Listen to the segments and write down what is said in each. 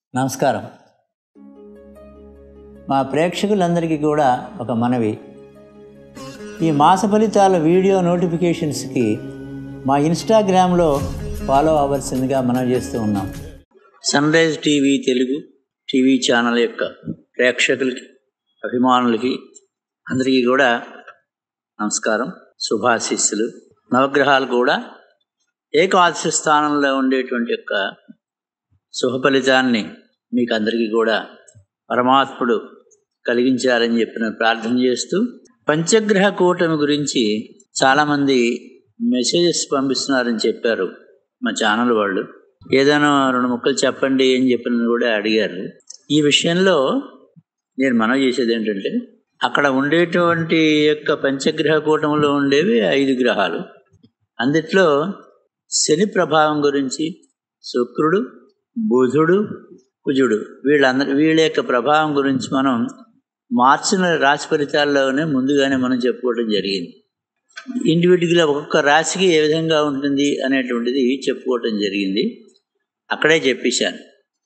నమస్కారం మా ప్రేక్షకులందరికీ కూడా ఒక మనవి ఈ మాస ఫలితాల వీడియో నోటిఫికేషన్స్కి మా ఇన్స్టాగ్రామ్లో ఫాలో అవ్వాల్సిందిగా మనం చేస్తూ ఉన్నాం sunrise TV Telugu TV channel యొక్క ప్రేక్షకులకి అభిమానులకి అందరికీ కూడా నమస్కారం శుభాశీస్సులు నవగ్రహాలు కూడా ఏకాదశ స్థానంలో ఉండేటువంటి యొక్క శుభ ఫలితాన్ని మీకు అందరికీ కూడా పరమాత్ముడు కలిగించారని చెప్పిన ప్రార్థన చేస్తూ పంచగ్రహ కూటమి గురించి చాలామంది మెసేజెస్ పంపిస్తున్నారని చెప్పారు మా ఛానల్ వాళ్ళు ఏదైనా రెండు ముక్కలు చెప్పండి అని చెప్పిన కూడా అడిగారు ఈ విషయంలో నేను మనవి చేసేది ఏంటంటే అక్కడ ఉండేటువంటి యొక్క పంచగ్రహ కూటమిలో ఉండేవి ఐదు గ్రహాలు అందుట్లో శని ప్రభావం గురించి శుక్రుడు బుధుడు కుజుడు వీళ్ళందరి వీళ్ళ యొక్క ప్రభావం గురించి మనం మార్చిన రాశి ఫలితాల్లోనే ముందుగానే మనం చెప్పుకోవడం జరిగింది ఇండివిజువల్గా ఒక్కొక్క రాశికి ఏ విధంగా ఉంటుంది అనేటువంటిది చెప్పుకోవటం జరిగింది అక్కడే చెప్పేశాను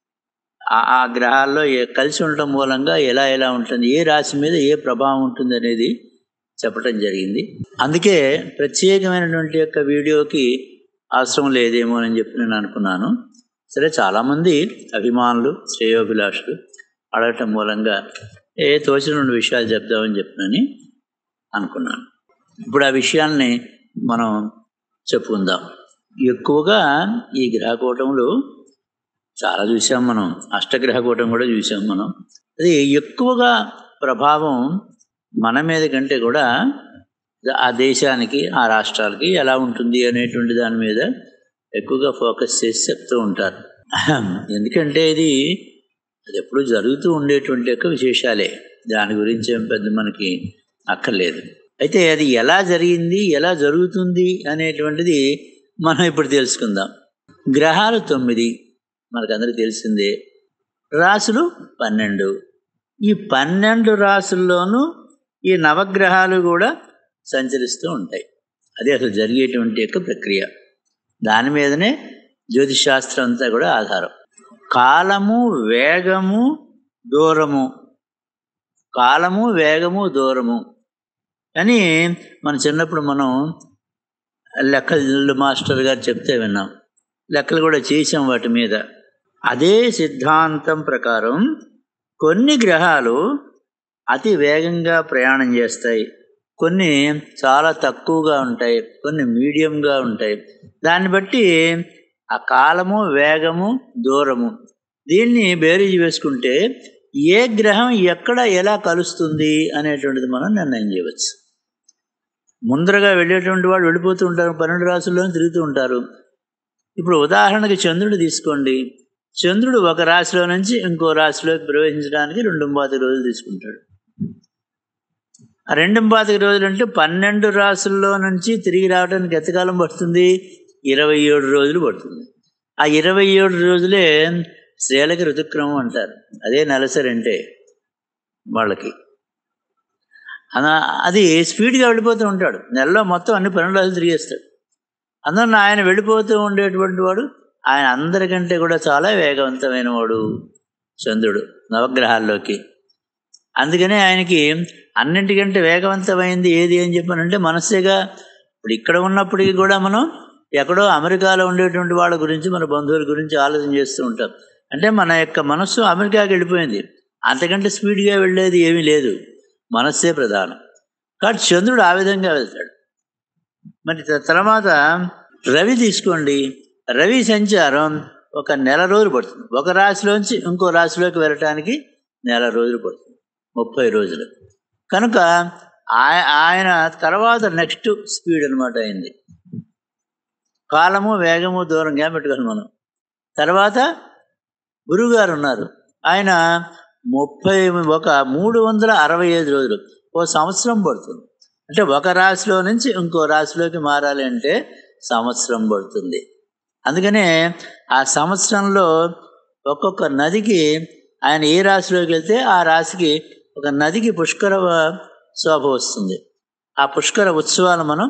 ఆ- ఆ గ్రహాల్లో ఏ- కలిసి ఉండటం మూలంగా ఎలా ఎలా ఉంటుంది ఏ రాశి మీద ఏ ప్రభావం ఉంటుంది అనేది చెప్పటం జరిగింది అందుకే ప్రత్యేకమైనటువంటి యొక్క వీడియోకి అవసరం లేదేమో అని చెప్పి నేను అనుకున్నాను సరే చాలామంది అభిమానులు శ్రేయోభిలాషులు అడగటం మూలంగా ఏ తోచిన రెండు విషయాలు చెప్దామని చెప్పినని అనుకున్నాను ఇప్పుడు ఆ విషయాల్ని మనం చెప్పుకుందాం ఎక్కువగా ఈ గ్రహకూటములు చాలా చూసాం మనం అష్టగ్రహ కూటం కూడా చూసాం మనం అది ఎక్కువగా ప్రభావం మన మీద కంటే కూడా ఆ దేశానికి ఆ రాష్ట్రాలకి ఎలా ఉంటుంది అనేటువంటి దాని మీద ఎక్కువగా ఫోకస్ చేసి చెప్తూ ఉంటారు ఎందుకంటే ఇది అది ఎప్పుడు జరుగుతూ ఉండేటువంటి యొక్క విశేషాలే దాని గురించి ఏం పెద్ద మనకి అక్కర్లేదు అయితే అది ఎలా జరిగింది ఎలా జరుగుతుంది అనేటువంటిది మనం ఇప్పుడు తెలుసుకుందాం గ్రహాలు తొమ్మిది మనకందరికీ తెలిసిందే రాసులు పన్నెండు ఈ పన్నెండు రాసుల్లోనూ ఈ నవగ్రహాలు కూడా సంచరిస్తూ ఉంటాయి అదే అసలు జరిగేటువంటి యొక్క ప్రక్రియ దాని మీదనే జ్యోతిష్ శాస్త్రం అంతా కూడా ఆధారం కాలము వేగము దూరము కాలము వేగము దూరము అని మన చిన్నప్పుడు మనం లెక్కలు మాస్టర్ గారు చెప్తే విన్నాం లెక్కలు కూడా చేసాం వాటి మీద అదే సిద్ధాంతం ప్రకారం కొన్ని గ్రహాలు అతి వేగంగా ప్రయాణం చేస్తాయి కొన్ని చాలా తక్కువగా ఉంటాయి కొన్ని మీడియంగా ఉంటాయి దాన్ని బట్టి ఆ కాలము వేగము దూరము దీన్ని బేరీజ్ వేసుకుంటే ఏ గ్రహం ఎక్కడ ఎలా కలుస్తుంది అనేటువంటిది మనం నిర్ణయం చేయవచ్చు ముందరగా వెళ్ళేటువంటి వాళ్ళు వెళ్ళిపోతూ ఉంటారు పన్నెండు రాసుల్లో తిరుగుతూ ఉంటారు ఇప్పుడు ఉదాహరణకి చంద్రుడు తీసుకోండి చంద్రుడు ఒక రాశిలో నుంచి ఇంకో రాశిలోకి ప్రవేశించడానికి రెండు పాతిక రోజులు తీసుకుంటాడు ఆ రెండు పాతిక రోజులు అంటే పన్నెండు రాసుల్లో నుంచి తిరిగి రావడానికి ఎంతకాలం పడుతుంది ఇరవై ఏడు రోజులు పడుతుంది ఆ ఇరవై ఏడు రోజులే స్త్రీలకి ఋతుక్రమం అంటారు అదే నెలసరి అంటే వాళ్ళకి అలా అది స్పీడ్గా వెళ్ళిపోతూ ఉంటాడు నెలలో మొత్తం అన్ని పన్నెండు రోజులు తిరిగేస్తాడు అందువల్ల ఆయన వెళ్ళిపోతూ ఉండేటువంటి వాడు ఆయన అందరికంటే కూడా చాలా వేగవంతమైన వాడు చంద్రుడు నవగ్రహాల్లోకి అందుకనే ఆయనకి అన్నింటికంటే వేగవంతమైంది ఏది అని చెప్పానంటే మనస్సేగా ఇప్పుడు ఇక్కడ ఉన్నప్పటికీ కూడా మనం ఎక్కడో అమెరికాలో ఉండేటువంటి వాళ్ళ గురించి మన బంధువుల గురించి ఆలోచన చేస్తూ ఉంటాం అంటే మన యొక్క మనస్సు అమెరికాకి వెళ్ళిపోయింది అంతకంటే స్పీడ్గా వెళ్ళేది ఏమీ లేదు మనస్సే ప్రధానం కాబట్టి చంద్రుడు ఆ విధంగా వెళ్తాడు మరి త- తర్వాత రవి తీసుకోండి రవి సంచారం ఒక నెల రోజులు పడుతుంది ఒక రాశిలోంచి ఇంకో రాశిలోకి వెళ్ళటానికి నెల రోజులు పడుతుంది ముప్పై రోజులు కనుక ఆయ- ఆయన తర్వాత నెక్స్ట్ స్పీడ్ అనమాట అయింది కాలము వేగము దూరంగా పెట్టుకోవాలి మనం తర్వాత గురువుగారు ఉన్నారు ఆయన ముప్పై ఒక మూడు వందల అరవై ఐదు రోజులు ఓ సంవత్సరం పడుతుంది అంటే ఒక రాశిలో నుంచి ఇంకో రాశిలోకి మారాలి అంటే సంవత్సరం పడుతుంది అందుకనే ఆ సంవత్సరంలో ఒక్కొక్క నదికి ఆయన ఏ రాశిలోకి వెళ్తే ఆ రాశికి ఒక నదికి పుష్కర శోభ వస్తుంది ఆ పుష్కర ఉత్సవాలు మనం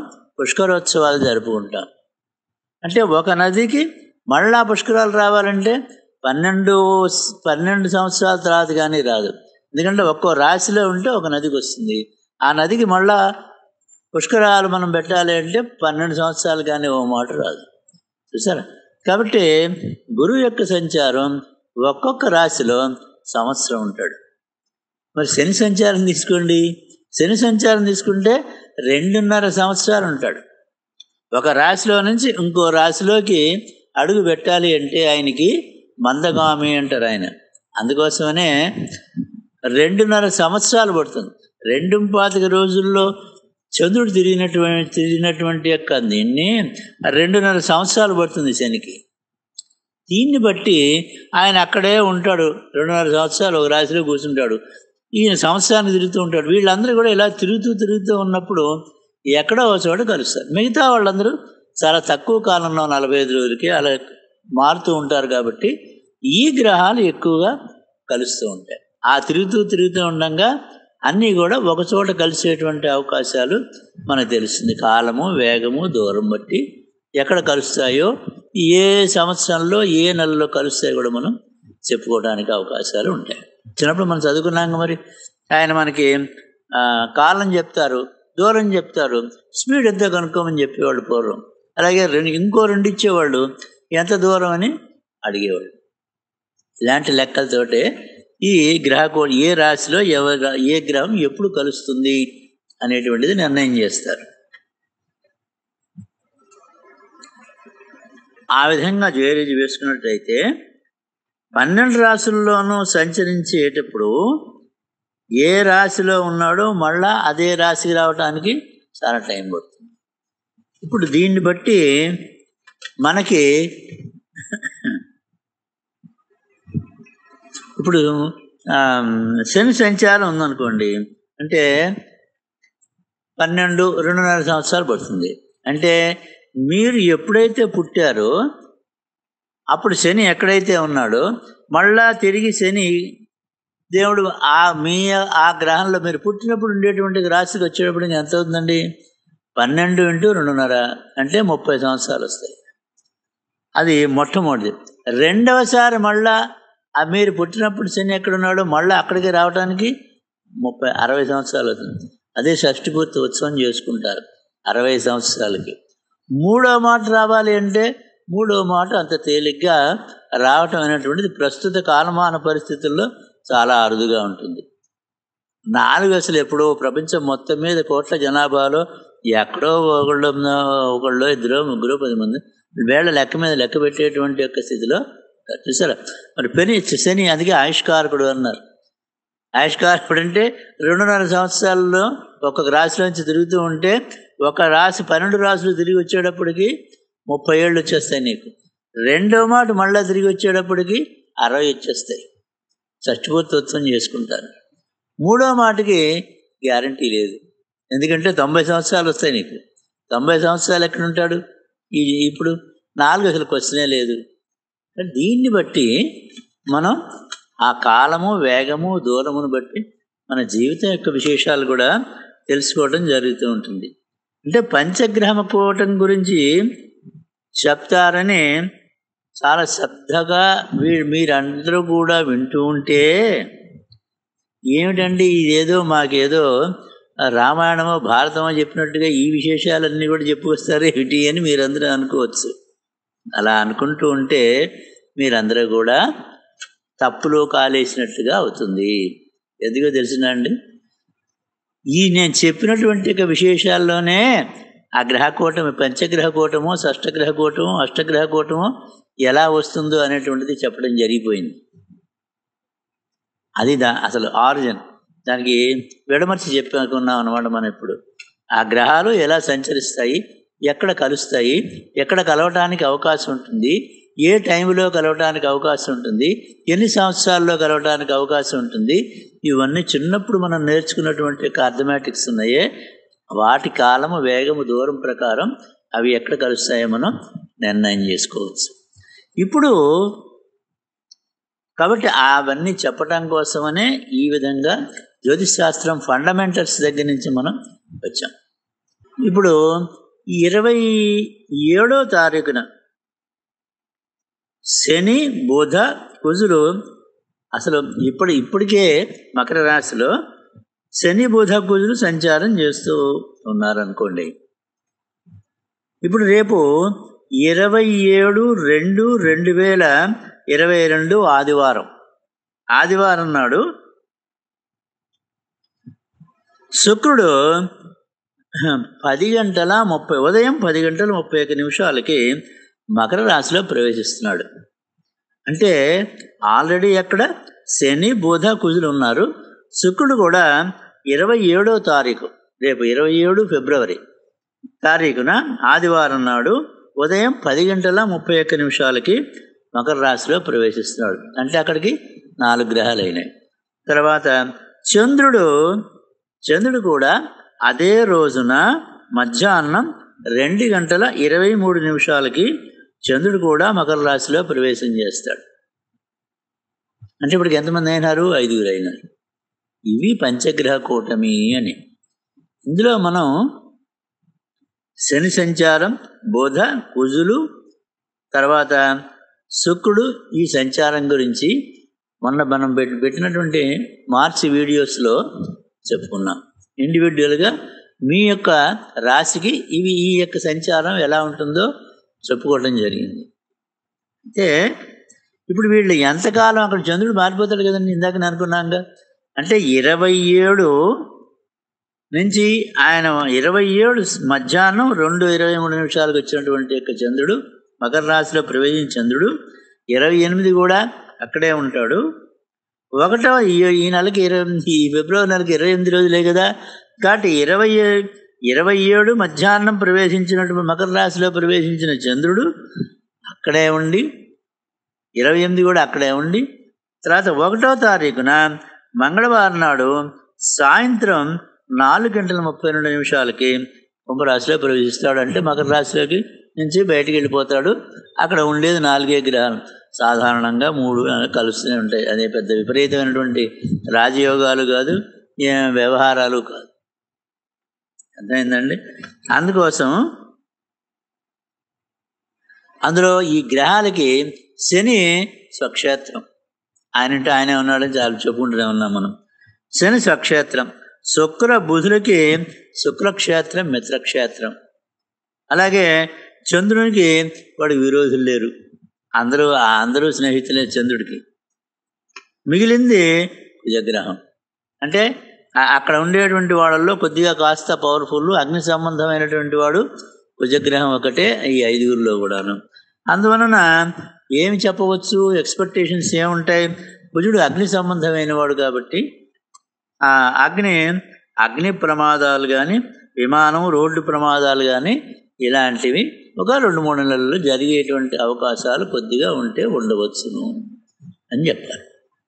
పుష్కరోత్సవాలు జరుపుకుంటాం అంటే ఒక నదికి మళ్ళా పుష్కరాలు రావాలంటే పన్నెండు పన్నెండు సంవత్సరాల తర్వాత కానీ రాదు ఎందుకంటే ఒక్కో రాశిలో ఉంటే ఒక నదికి వస్తుంది ఆ నదికి మళ్ళా పుష్కరాలు మనం పెట్టాలి అంటే పన్నెండు సంవత్సరాలు కానీ ఓ మాట రాదు చూసారా కాబట్టి గురువు యొక్క సంచారం ఒక్కొక్క రాశిలో సంవత్సరం ఉంటాడు మరి శని సంచారం తీసుకోండి శని సంచారం తీసుకుంటే రెండున్నర సంవత్సరాలు ఉంటాడు ఒక రాశిలో నుంచి ఇంకో రాశిలోకి అడుగు పెట్టాలి అంటే ఆయనకి మందగామి అంటారు ఆయన అందుకోసమనే రెండున్నర సంవత్సరాలు పడుతుంది రెండు పాతిక రోజుల్లో చంద్రుడు తిరిగినటువంటి తిరిగినటువంటి యొక్క దీన్ని రెండున్నర సంవత్సరాలు పడుతుంది శనికి దీన్ని బట్టి ఆయన అక్కడే ఉంటాడు రెండున్నర సంవత్సరాలు ఒక రాశిలో కూర్చుంటాడు ఈయన సంవత్సరానికి తిరుగుతూ ఉంటాడు వీళ్ళందరూ కూడా ఇలా తిరుగుతూ తిరుగుతూ ఉన్నప్పుడు ఎక్కడో ఒక చోట కలుస్తారు మిగతా వాళ్ళందరూ చాలా తక్కువ కాలంలో నలభై ఐదు రోజులకి అలా మారుతూ ఉంటారు కాబట్టి ఈ గ్రహాలు ఎక్కువగా కలుస్తూ ఉంటాయి ఆ తిరుగుతూ తిరుగుతూ ఉండగా అన్నీ కూడా ఒక చోట కలిసేటువంటి అవకాశాలు మనకు తెలుస్తుంది కాలము వేగము దూరం బట్టి ఎక్కడ కలుస్తాయో ఏ సంవత్సరంలో ఏ నెలలో కలుస్తాయో కూడా మనం చెప్పుకోవడానికి అవకాశాలు ఉంటాయి చిన్నప్పుడు మనం చదువుకున్నాక మరి ఆయన మనకి ఆ, కాలం చెప్తారు దూరం చెప్తారు స్పీడ్ ఎంత కనుక్కోమని చెప్పేవాళ్ళు పూర్వం అలాగే రెండు ఇంకో రెండు ఇచ్చేవాళ్ళు ఎంత దూరం అని అడిగేవాళ్ళు ఇలాంటి లెక్కలతోటే ఈ గ్రహ కో- ఏ రాశిలో ఎవరు ఏ గ్రహం ఎప్పుడు కలుస్తుంది అనేటువంటిది నిర్ణయం చేస్తారు ఆ విధంగా జేరేజ్ వేసుకున్నట్టయితే పన్నెండు రాశుల్లోనూ సంచరించేటప్పుడు ఏ రాశిలో ఉన్నాడో మళ్ళా అదే రాశికి రావడానికి చాలా టైం పడుతుంది ఇప్పుడు దీన్ని బట్టి మనకి ఇప్పుడు ఆ, శని సంచారం ఉందనుకోండి అంటే పన్నెండు రెండున్నర సంవత్సరాలు పడుతుంది అంటే మీరు ఎప్పుడైతే పుట్టారో అప్పుడు శని ఎక్కడైతే ఉన్నాడో మళ్ళా తిరిగి శని దేవుడు ఆ మీ ఆ గ్రహంలో మీరు పుట్టినప్పుడు ఉండేటువంటి రాశికి వచ్చేటప్పుడు ఇంకా ఎంత అవుతుందండి పన్నెండు ఇంటూ రెండున్నర అంటే ముప్పై సంవత్సరాలు వస్తాయి అది మొట్టమొదటిది రెండవసారి మళ్ళా ఆ మీరు పుట్టినప్పుడు శని ఎక్కడ ఉన్నాడో మళ్ళీ అక్కడికి రావడానికి ముప్పై అరవై సంవత్సరాలు అవుతుంది అదే షష్ఠి పూర్తి ఉత్సవం చేసుకుంటారు అరవై సంవత్సరాలకి మూడో మాట రావాలి అంటే మూడో మాట అంత తేలిగ్గా రావటం అనేటువంటిది ప్రస్తుత కాలమాన పరిస్థితుల్లో చాలా అరుదుగా ఉంటుంది నాలుగు అసలు ఎప్పుడో ప్రపంచం మొత్తం మీద కోట్ల జనాభాలో ఎక్కడో ఒకళ్ళు ఒకళ్ళు ఇద్దరు ముగ్గురు పది మంది వేళ లెక్క మీద లెక్క పెట్టేటువంటి యొక్క స్థితిలో చూసారా మరి పెని శని అందుకే ఆయుష్కారకుడు అన్నారు ఆయుష్కారకుడు అంటే రెండున్నర సంవత్సరాల్లో ఒక రాశిలోంచి తిరుగుతూ ఉంటే ఒక రాశి పన్నెండు రాశులు తిరిగి వచ్చేటప్పటికి ముప్పై ఏళ్ళు వచ్చేస్తాయి నీకు రెండో మాట మళ్ళీ తిరిగి వచ్చేటప్పటికి అరవై వచ్చేస్తాయి చచ్చిపోతోత్సవం చేసుకుంటారు మూడో మాటకి గ్యారంటీ లేదు ఎందుకంటే తొంభై సంవత్సరాలు వస్తాయి నీకు తొంభై సంవత్సరాలు ఎక్కడ ఉంటాడు ఈ ఇప్పుడు నాలుగు అసలు క్వశ్చనే లేదు దీన్ని బట్టి మనం ఆ కాలము వేగము దూరమును బట్టి మన జీవితం యొక్క విశేషాలు కూడా తెలుసుకోవడం జరుగుతూ ఉంటుంది అంటే పంచగ్రహమ కూటం గురించి చెప్తారని చాలా శ్రద్ధగా వీ మీరందరూ కూడా వింటూ ఉంటే ఏమిటండి ఇదేదో మాకేదో రామాయణమో భారతమో చెప్పినట్టుగా ఈ విశేషాలన్నీ కూడా చెప్పుకొస్తారు ఏమిటి అని మీరందరూ అనుకోవచ్చు అలా అనుకుంటూ ఉంటే మీరందరూ కూడా తప్పులో కాలేసినట్టుగా అవుతుంది ఎందుకో తెలిసిందండి ఈ నేను చెప్పినటువంటి యొక్క విశేషాల్లోనే ఆ గ్రహకూటమి పంచగ్రహ కూటము షష్టగ్రహ కూటము అష్టగ్రహ కూటము ఎలా వస్తుందో అనేటువంటిది చెప్పడం జరిగిపోయింది అది దా అసలు ఆరిజిన్ దానికి విడమర్చి చెప్పుకున్నాం అనమాట మనం ఇప్పుడు ఆ గ్రహాలు ఎలా సంచరిస్తాయి ఎక్కడ కలుస్తాయి ఎక్కడ కలవటానికి అవకాశం ఉంటుంది ఏ టైంలో కలవటానికి అవకాశం ఉంటుంది ఎన్ని సంవత్సరాల్లో కలవటానికి అవకాశం ఉంటుంది ఇవన్నీ చిన్నప్పుడు మనం నేర్చుకున్నటువంటి అర్థమెటిక్స్ ఉన్నాయే వాటి కాలము వేగము దూరం ప్రకారం అవి ఎక్కడ కలుస్తాయో మనం నిర్ణయం చేసుకోవచ్చు ఇప్పుడు కాబట్టి అవన్నీ చెప్పటం కోసమనే ఈ విధంగా జ్యోతిష్ శాస్త్రం ఫండమెంటల్స్ దగ్గర నుంచి మనం వచ్చాం ఇప్పుడు ఈ ఇరవై ఏడో తారీఖున శని బుధ కుజులు అసలు ఇప్పుడు ఇప్పటికే మకర రాశిలో శని బుధ కుజులు సంచారం చేస్తూ ఉన్నారనుకోండి ఇప్పుడు రేపు ఇరవై ఏడు రెండు రెండు వేల ఇరవై రెండు ఆదివారం ఆదివారం నాడు శుక్రుడు పది గంటల ముప్పై ఉదయం పది గంటల ముప్పై ఒక్క నిమిషాలకి మకర రాశిలో ప్రవేశిస్తున్నాడు అంటే ఆల్రెడీ అక్కడ శని బుధ కుజులు ఉన్నారు శుక్రుడు కూడా ఇరవై ఏడో తారీఖు రేపు ఇరవై ఏడు ఫిబ్రవరి తారీఖున ఆదివారం నాడు ఉదయం పది గంటల ముప్పై ఒక్క నిమిషాలకి మకర రాశిలో ప్రవేశిస్తున్నాడు అంటే అక్కడికి నాలుగు గ్రహాలు అయినాయి తర్వాత చంద్రుడు చంద్రుడు కూడా అదే రోజున మధ్యాహ్నం రెండు గంటల ఇరవై మూడు నిమిషాలకి చంద్రుడు కూడా మకర రాశిలో ప్రవేశం చేస్తాడు అంటే ఇప్పటికి ఎంతమంది అయినారు ఐదుగురు అయినారు ఇవి పంచగ్రహ కూటమి అని ఇందులో మనం శని సంచారం బోధ కుజులు తర్వాత శుక్రుడు ఈ సంచారం గురించి మొన్న మనం పెట్టి పెట్టినటువంటి మార్చి వీడియోస్లో చెప్పుకున్నాం ఇండివిజువల్గా మీ యొక్క రాశికి ఇవి ఈ యొక్క సంచారం ఎలా ఉంటుందో చెప్పుకోవడం జరిగింది అయితే ఇప్పుడు వీళ్ళు ఎంతకాలం అక్కడ చంద్రుడు మారిపోతాడు కదండి ఇందాక నేను అనుకున్నాగా అంటే ఇరవై ఏడు నుంచి ఆయన ఇరవై ఏడు మధ్యాహ్నం రెండు ఇరవై మూడు నిమిషాలకు వచ్చినటువంటి యొక్క చంద్రుడు మకర రాశిలో ప్రవేశించిన చంద్రుడు ఇరవై ఎనిమిది కూడా అక్కడే ఉంటాడు ఒకటో ఈ ఈ నెలకి ఇరవై ఈ ఫిబ్రవరి నెలకి ఇరవై ఎనిమిది రోజులే కదా కాబట్టి ఇరవై ఏ- ఇరవై ఏడు మధ్యాహ్నం ప్రవేశించినటువంటి మకర రాశిలో ప్రవేశించిన చంద్రుడు అక్కడే ఉండి ఇరవై ఎనిమిది కూడా అక్కడే ఉండి తర్వాత ఒకటో తారీఖున మంగళవారం నాడు సాయంత్రం నాలుగు గంటల ముప్పై రెండు నిమిషాలకి కుంభరాశిలో ప్రవేశిస్తాడు అంటే మకర రాశిలోకి నుంచి బయటికి వెళ్ళిపోతాడు అక్కడ ఉండేది నాలుగే గ్రహాలు సాధారణంగా మూడు కలుస్తూనే ఉంటాయి అదే పెద్ద విపరీతమైనటువంటి రాజయోగాలు కాదు ఏ వ్యవహారాలు కాదు అర్థమైందండి అందుకోసం అందులో ఈ గ్రహాలకి శని స్వక్షేత్రం ఆయనంటే ఆయనే ఉన్నాడని చాలా చెప్పుకుంటూనే ఉన్నాం మనం శని స్వక్షేత్రం శుక్ర బుధులకి శుక్లక్షేత్రం మిత్రక్షేత్రం అలాగే చంద్రునికి వాడు విరోధులు లేరు అందరూ అందరూ స్నేహితులే చంద్రుడికి మిగిలింది కుజగ్రహం అంటే ఆ- అక్కడ ఉండేటువంటి వాళ్ళల్లో కొద్దిగా కాస్త పవర్ఫుల్ అగ్ని సంబంధమైనటువంటి వాడు కుజగ్రహం ఒకటే ఈ ఐదుగురిలో కూడాను అందువలన ఏమి చెప్పవచ్చు ఎక్స్పెక్టేషన్స్ ఏముంటాయి కుజుడు అగ్ని సంబంధమైన వాడు కాబట్టి ఆ అగ్ని అగ్ని ప్రమాదాలు కానీ విమానం రోడ్డు ప్రమాదాలు కానీ ఇలాంటివి ఒక రెండు మూడు నెలల్లో జరిగేటువంటి అవకాశాలు కొద్దిగా ఉంటే ఉండవచ్చును అని చెప్పారు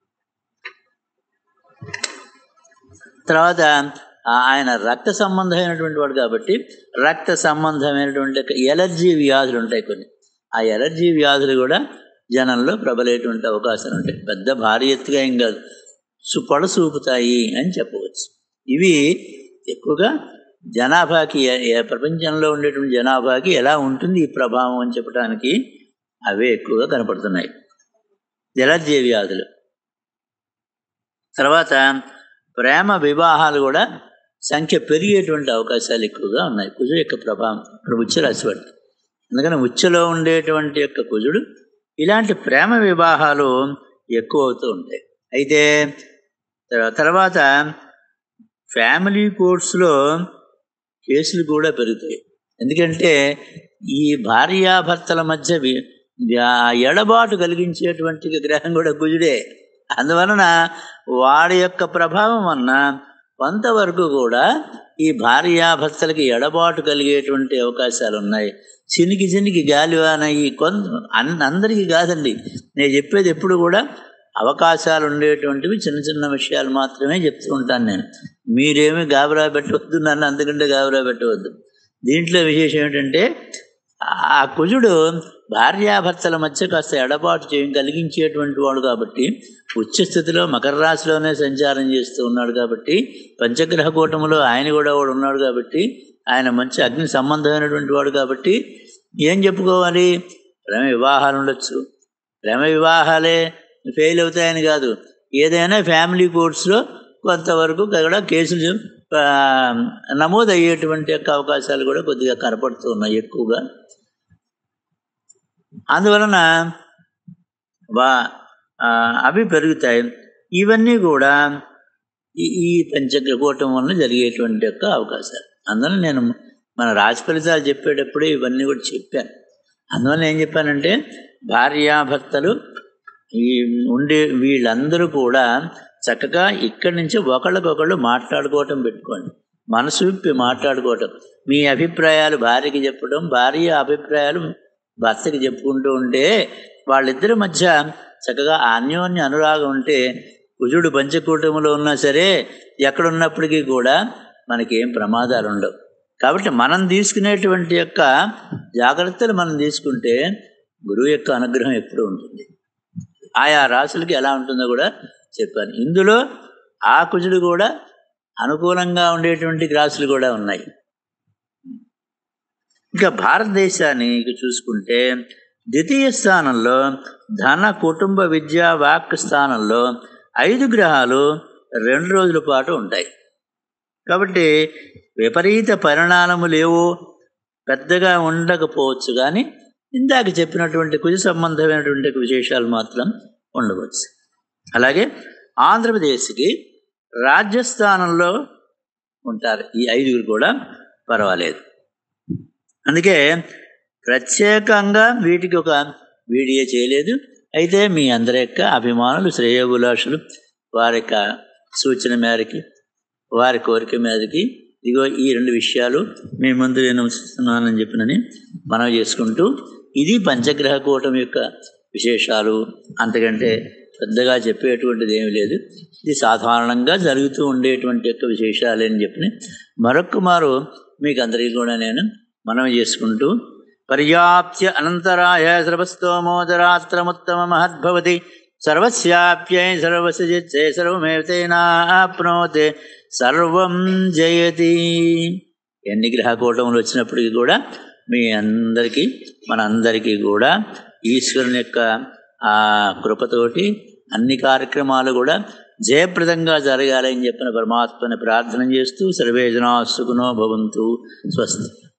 తర్వాత ఆ- ఆయన రక్త సంబంధమైనటువంటి వాడు కాబట్టి రక్త సంబంధమైనటువంటి ఎలర్జీ వ్యాధులు ఉంటాయి కొన్ని ఆ ఎలర్జీ వ్యాధులు కూడా జనంలో ప్రబలేటువంటి అవకాశాలు ఉంటాయి పెద్ద భారీ ఎత్తుగా ఏం కాదు సు పొడ చూపుతాయి అని చెప్పవచ్చు ఇవి ఎక్కువగా జనాభాకి ఏ- ఏ ప్రపంచంలో ఉండేటువంటి జనాభాకి ఎలా ఉంటుంది ఈ ప్రభావం అని చెప్పడానికి అవే ఎక్కువగా కనపడుతున్నాయి ఎలర్జీ వ్యాధులు తర్వాత ప్రేమ వివాహాలు కూడా సంఖ్య పెరిగేటువంటి అవకాశాలు ఎక్కువగా ఉన్నాయి కుజుడు యొక్క ప్రభావం ఇప్పుడు ఉచ్చ రాశి వాడు అందుకని ఉచ్చలో ఉండేటువంటి యొక్క కుజుడు ఇలాంటి ప్రేమ వివాహాలు ఎక్కువ అవుతూ ఉంటాయి అయితే తర్- తర్వాత ఫ్యామిలీ కోర్ట్స్లో కేసులు కూడా పెరుగుతాయి ఎందుకంటే ఈ భార్యాభర్తల మధ్య వి- వ్యా- ఎడబాటు కలిగించేటువంటి గ్రహం కూడా కుజుడే అందువలన వాడి యొక్క ప్రభావం వలన కొంతవరకు కూడా ఈ భార్యాభర్తలకి ఎడబాటు కలిగేటువంటి అవకాశాలు ఉన్నాయి చినికి చినికి గాలివాన ఈ కొంత అన్- అందరికీ కాదండి నేను చెప్పేది ఎప్పుడు కూడా అవకాశాలు ఉండేటువంటివి చిన్న చిన్న విషయాలు మాత్రమే చెప్తూ ఉంటాను నేను మీరేమీ గాబరా పెట్టవద్దు నన్ను అంతకంటే గాబరా పెట్టవద్దు దీంట్లో విశేషం ఏంటంటే ఆ కుజుడు భార్యాభర్తల మధ్య కాస్త ఎడబాటు చేయం కలిగించేటువంటి వాడు కాబట్టి ఉచ్చ స్థితిలో మకర రాశిలోనే సంచారం చేస్తూ ఉన్నాడు కాబట్టి పంచగ్రహ కూటములో ఆయన కూడా వాడు ఉన్నాడు కాబట్టి ఆయన మంచి అగ్ని సంబంధమైనటువంటి వాడు కాబట్టి ఏం చెప్పుకోవాలి ప్రేమ వివాహాలు ఉండొచ్చు ప్రేమ వివాహాలే ఫెయిల్ అవుతాయని కాదు ఏదైనా ఫ్యామిలీ కోర్ట్స్లో కొంతవరకు కూడా కేసులు ఆ, నమోదు అయ్యేటువంటి యొక్క అవకాశాలు కూడా కొద్దిగా కనపడుతూ ఉన్నాయి ఎక్కువగా అందువలన వా ఆ, అవి పెరుగుతాయి ఇవన్నీ కూడా ఈ ఈ పంచగ్రకూటం వలన జరిగేటువంటి యొక్క అవకాశాలు అందువల్ల నేను మన రాశి ఫలితాలు చెప్పేటప్పుడే ఇవన్నీ కూడా చెప్పాను అందువల్ల ఏం చెప్పానంటే భార్యాభర్తలు ఈ ఉండే వీళ్ళందరూ కూడా చక్కగా ఇక్కడి నుంచి ఒకళ్ళకొకళ్ళు మాట్లాడుకోవటం పెట్టుకోండి మనసు విప్పి మాట్లాడుకోవటం మీ అభిప్రాయాలు భార్యకి చెప్పడం భార్య అభిప్రాయాలు భర్తకి చెప్పుకుంటూ ఉంటే వాళ్ళిద్దరి మధ్య చక్కగా అన్యోన్య అనురాగం ఉంటే కుజుడు పంచకూటములో ఉన్నా సరే ఎక్కడున్నప్పటికీ కూడా మనకి ఏం ప్రమాదాలు ఉండవు కాబట్టి మనం తీసుకునేటువంటి యొక్క జాగ్రత్తలు మనం తీసుకుంటే గురువు యొక్క అనుగ్రహం ఎప్పుడూ ఉంటుంది ఆయా రాశులకి ఎలా ఉంటుందో కూడా చెప్పాను ఇందులో ఆ కుజుడు కూడా అనుకూలంగా ఉండేటువంటి రాశులు కూడా ఉన్నాయి ఇంకా భారతదేశాన్ని ఇక చూసుకుంటే ద్వితీయ స్థానంలో ధన కుటుంబ విద్య వాక్ స్థానంలో ఐదు గ్రహాలు రెండు రోజుల పాటు ఉంటాయి కాబట్టి విపరీత పరిణామము లేవు పెద్దగా ఉండకపోవచ్చు కానీ ఇందాక చెప్పినటువంటి కుజ సంబంధమైనటువంటి విశేషాలు మాత్రం ఉండవచ్చు అలాగే ఆంధ్రప్రదేశ్కి రాజ్యస్థానంలో ఉంటారు ఈ ఐదుగురు కూడా పర్వాలేదు అందుకే ప్రత్యేకంగా వీటికి ఒక వీడియో చేయలేదు అయితే మీ అందరి యొక్క అభిమానులు శ్రేయోభిలాషులు వారి యొక్క సూచన మేరకి వారి కోరిక మేరకి ఇదిగో ఈ రెండు విషయాలు మీ ముందు నేను ఉంచుతున్నానని చెప్పినని మనం చేసుకుంటూ ఇది పంచగ్రహ కూటమి యొక్క విశేషాలు అంతకంటే పెద్దగా చెప్పేటువంటిది ఏమీ లేదు ఇది సాధారణంగా జరుగుతూ ఉండేటువంటి యొక్క విశేషాలే అని చెప్పి మరొక్క మారు మీకు అందరికీ కూడా నేను మనం చేసుకుంటూ పర్యాప్త్య అనంతరాయ సర్వస్తోమోదరాత్రముత్తమ మహద్భవతి సర్వస్యాప్యై సర్వసజిత్సే సర్వమేతేనాప్నోతే సర్వం జయతి ఎన్ని గ్రహకూటములు వచ్చినప్పటికీ కూడా మీ అందరికీ మనందరికీ కూడా ఈశ్వరుని యొక్క ఆ కృపతోటి అన్ని కార్యక్రమాలు కూడా జయప్రదంగా జరగాలని చెప్పిన పరమాత్మని ప్రార్థన చేస్తూ సర్వే జనా సుఖనో భవంతు స్వస్తి